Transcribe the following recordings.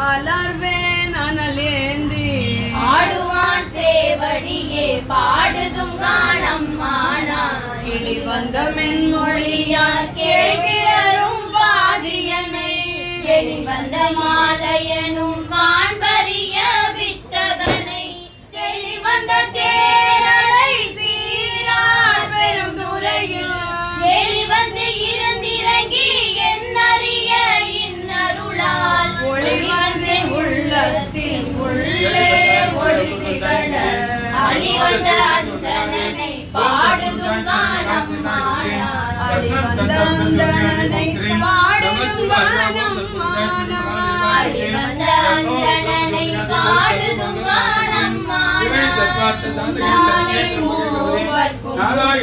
மலர்வேன் அனலேந்தி ஆடுவான் சேவடியே பாடுதும் காணம் ஆனா கிளி வந்த மென்மொழியால் கேள்வியரும் பாதியனை வெளிவந்த மாலையனும் காண்பறிய வித்தகனை தெளிவந்த தேரலை சீரார் பெரும் துறையில் வெளிவந்து இருந்திறங்கி என்னறிய இன்னருளால் ஒளிவந்தே உள்ளத்தின் உள்ளே ஒளி திகழ அழிவந்த அந்தணனை பாடுதும் காணம் ஆனார் அழிவந்த அந்தணனை பாடுதும் காணம் ஆனார். அழிவந்த அந்தணனை பாடுதும் காணம் நாளை மூவர்க்கும்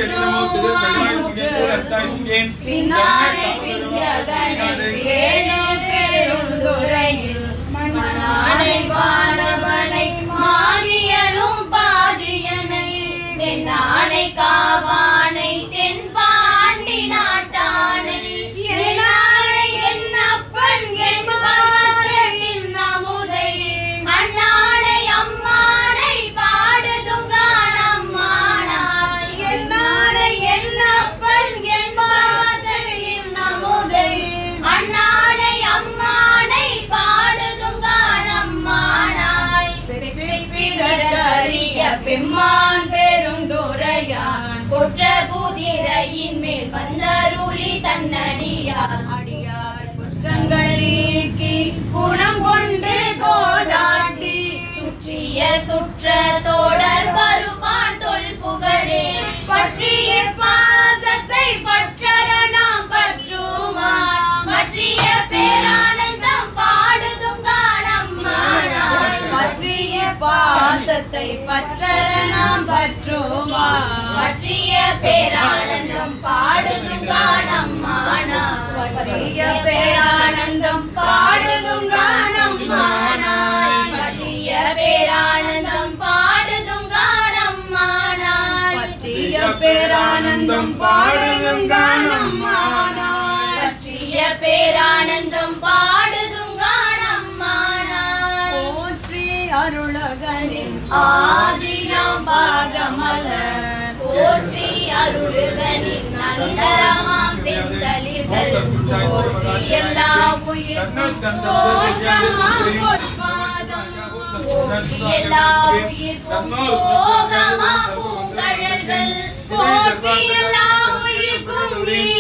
பின்னாலே வித்யதனை வேணு பெருந்துறையில் மணானை வானவனை மாலியனும் பாதியனை தென்னானை காவானை தென்பாண்டி நாட்டானை என்னானை என்னப்பன் என்பாரின் அமுதை அண்ணானை அம்மானை பாடுதும் காணம் ஆனாய் என்னானை என்னப்பன் என்பாரின் அமுதை அண்ணானை அம்மானை பாடுதும் காணம் ஆனாய் வெற்றி பிறக்கரிய பெம்மான் பெருந்துரையான் கொற்ற குதிரையின் மேல் வந்தருளி தன்னடியார் அடியார் குற்றங்கள் நீக்கி குணம் கொண்டு கோதாட்டி சுற்றிய சுற்ற தோடர் வருவான் தொல் புகழே பற்றிய பாசத்தை பற்றரணாம் பற்றுமான் பற்றிய பேரானந்தம் பாடுதும் காணம் ஆனாய் பற்றிய பாசத்தை பற்றரணாம் பற்றுமான் பற்றிய பேரானந்தம் பாடுதும் காணம் ஆனாய் பற்றிய பேரானந்தம் பாடுதும் கானம் மானாய் பற்றிய பேரானந்தம் பாடுதும் காணம் ஆனாய் பற்றிய பேரானந்தம் பாடுதும் கானம் மானாய் பற்றிய பேரானந்தம் பாடுதும் காணம் ஆனாய் போற்றி அருளகனின் ஆதியாம் பாகமலர் போற்றி அருளுகனின் நந்தமாம் செந்தளிர்கள் போற்றி எல்லா உயிர்க்கும் தோற்றமாம் பொற்பாதம் போற்றி எல்லா உயிர்க்கும் போகமா பூங்கழல்கள் போற்றி எல்லா உயிர்க்கும் நீ